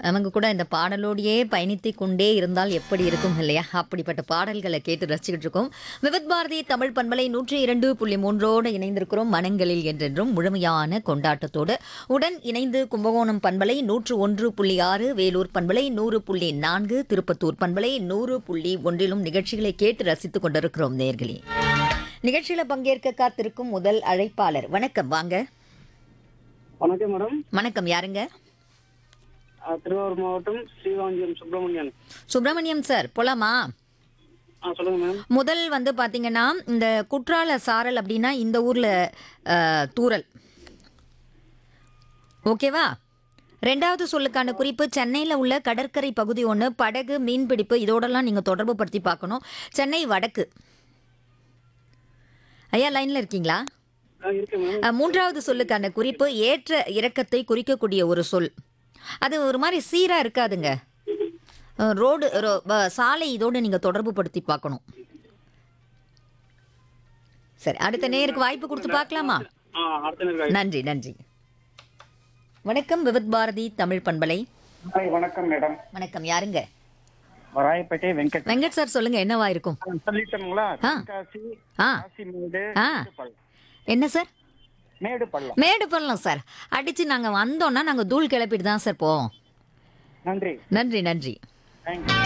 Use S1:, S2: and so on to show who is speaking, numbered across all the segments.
S1: அவங்க கூட இந்த பாடலோடையே பயணித்து கொண்டே இருந்தால் எப்படி இருக்கும் இல்லையா அப்படிப்பட்ட பாடல்களை கேட்டு ரசிச்சுக்கிட்டு இருக்கோம் விவித் பாரதி தமிழ் பண்பலை நூற்றி இரண்டு புள்ளி மூன்றோடு இணைந்திருக்கிறோம் மனங்களில் என்றென்றும் முழுமையான கொண்டாட்டத்தோடு உடன் இணைந்து கும்பகோணம் பண்பலை நூற்று ஒன்று புள்ளி ஆறு வேலூர் பண்பலை நூறு புள்ளி நான்கு திருப்பத்தூர் பண்பலை நூறு புள்ளி ஒன்றிலும் நிகழ்ச்சிகளை கேட்டு ரசித்துக் கொண்டிருக்கிறோம் நேர்களே நிகழ்ச்சியில பங்கேற்க காத்திருக்கும் முதல் அழைப்பாளர் வணக்கம் வாங்க
S2: வணக்கம் மேடம்
S1: வணக்கம் யாருங்க
S2: அஹ் திருவாரூர் மாவட்டம் ஸ்ரீவாஞ்சியம் சுப்பிரமணியன்
S1: சுப்பிரமணியம் சார் போலாமா
S2: ஆ சொல்லுங்க மேம்
S1: முதல் வந்து பாத்தீங்கன்னா இந்த குற்றால சாரல் அப்படின்னா இந்த ஊர்ல அஹ், தூறல் ஓகேவா ரெண்டாவது சொல்லுக்கான குறிப்பு சென்னையில் உள்ள கடற்கரை பகுதி ஒன்று படகு மீன்பிடிப்பு இதோடலாம் நீங்கள் தொடர்பு படுத்தி பார்க்கணும் சென்னை வடக்கு ஐயா லைனில் இருக்கீங்களா
S2: ஆ இருக்கு மேம்
S1: அஹ், மூன்றாவது சொல்லுக்கான குறிப்பு ஏற்ற இறக்கத்தை குறிக்கக்கூடிய ஒரு சொல் அது ஒரு மாதிரி சீராக இருக்காதுங்க அஹ், ரோடு ரோ- ப- சாலை இதோடு நீங்கள் தொடர்பு படுத்தி பார்க்கணும் சரி அடுத்த நேருக்கு வாய்ப்பு கொடுத்து பார்க்கலாமா
S2: ஆ அடுத்த நேரம்
S1: நன்றி நன்றி வணக்கம் விவித் பாரதி தமிழ் பண்பலை
S3: ஹாய் வணக்கம் மேடம்
S1: வணக்கம் யாருங்க
S3: ராயப்பேட்டை வெங்கட்
S1: வெங்கட் சார் சொல்லுங்க என்னவா இருக்கும்
S3: சொல்லிட்டோங்களா
S1: ஆ.
S3: தென்காசி
S1: ஆ
S3: காசி மேடு
S1: ஆ.
S3: மேடு
S1: என்ன சார்
S3: மேடு பள்ளம்
S1: மேடு பண்ணலாம் சார் அடிச்சு நாங்க வந்தோம்னா நாங்க தூள் கிளப்பிட்டு தான் சார் போவோம்
S3: நன்றி
S1: நன்றி நன்றி
S3: தேங்க்யூ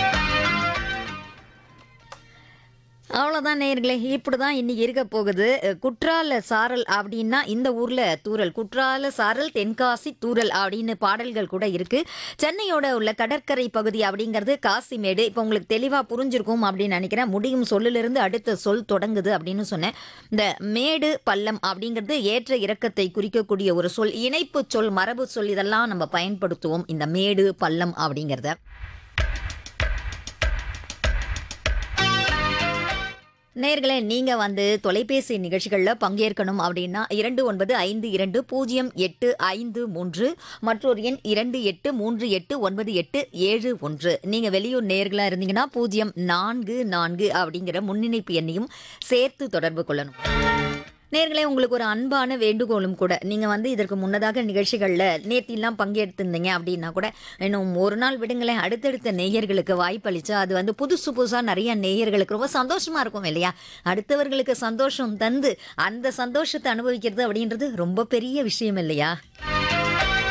S1: அவ்வளோதான் நேயர்களே இப்படி தான் இன்னைக்கு இருக்க போகுது அஹ், குற்றால சாரல் அப்படின்னா இந்த ஊரில் தூரல் குற்றால சாரல் தென்காசி தூரல் அப்படின்னு பாடல்கள் கூட இருக்கு சென்னையோட உள்ள கடற்கரை பகுதி அப்படிங்கிறது காசிமேடு இப்போ உங்களுக்கு தெளிவாக புரிஞ்சிருக்கும் அப்படின்னு நினைக்கிறேன் முடியும் சொல்லிலிருந்து அடுத்த சொல் தொடங்குது அப்படின்னு சொன்னேன் இந்த மேடு பள்ளம் அப்படிங்கிறது ஏற்ற இறக்கத்தை குறிக்கக்கூடிய ஒரு சொல் இணைப்பு சொல் மரபு சொல் இதெல்லாம் நம்ம பயன்படுத்துவோம் இந்த மேடு பள்ளம் அப்படிங்கிறத நேர்களே நீங்க வந்து தொலைபேசி நிகழ்ச்சிகளில் பங்கேற்கணும் அப்படின்னா இரண்டு ஒன்பது ஐந்து இரண்டு பூஜ்ஜியம் எட்டு ஐந்து மூன்று மற்றொரு எண் இரண்டு எட்டு மூன்று எட்டு ஒன்பது எட்டு ஏழு ஒன்று நீங்க வெளியூர் நேர்களா இருந்தீங்கன்னா பூஜ்ஜியம் நான்கு நான்கு அப்படிங்கிற முன்னிணைப்பு எண்ணையும் சேர்த்து தொடர்பு கொள்ளணும் நேர்களே உங்களுக்கு ஒரு அன்பான வேண்டுகோளும் கூட நீங்கள் வந்து இதற்கு முன்னதாக நிகழ்ச்சிகளில் நேத்திலாம் பங்கெடுத்திருந்தீங்க அப்படின்னா கூட இன்னும் ஒரு நாள் விடுங்களேன் அடுத்தடுத்த நேயர்களுக்கு வாய்ப்பளிச்சா அது வந்து புதுசு புதுசாக நிறைய நேயர்களுக்கு ரொம்ப சந்தோஷமாக இருக்கும் இல்லையா அடுத்தவர்களுக்கு சந்தோஷம் தந்து அந்த சந்தோஷத்தை அனுபவிக்கிறது அப்படின்றது ரொம்ப பெரிய விஷயம் இல்லையா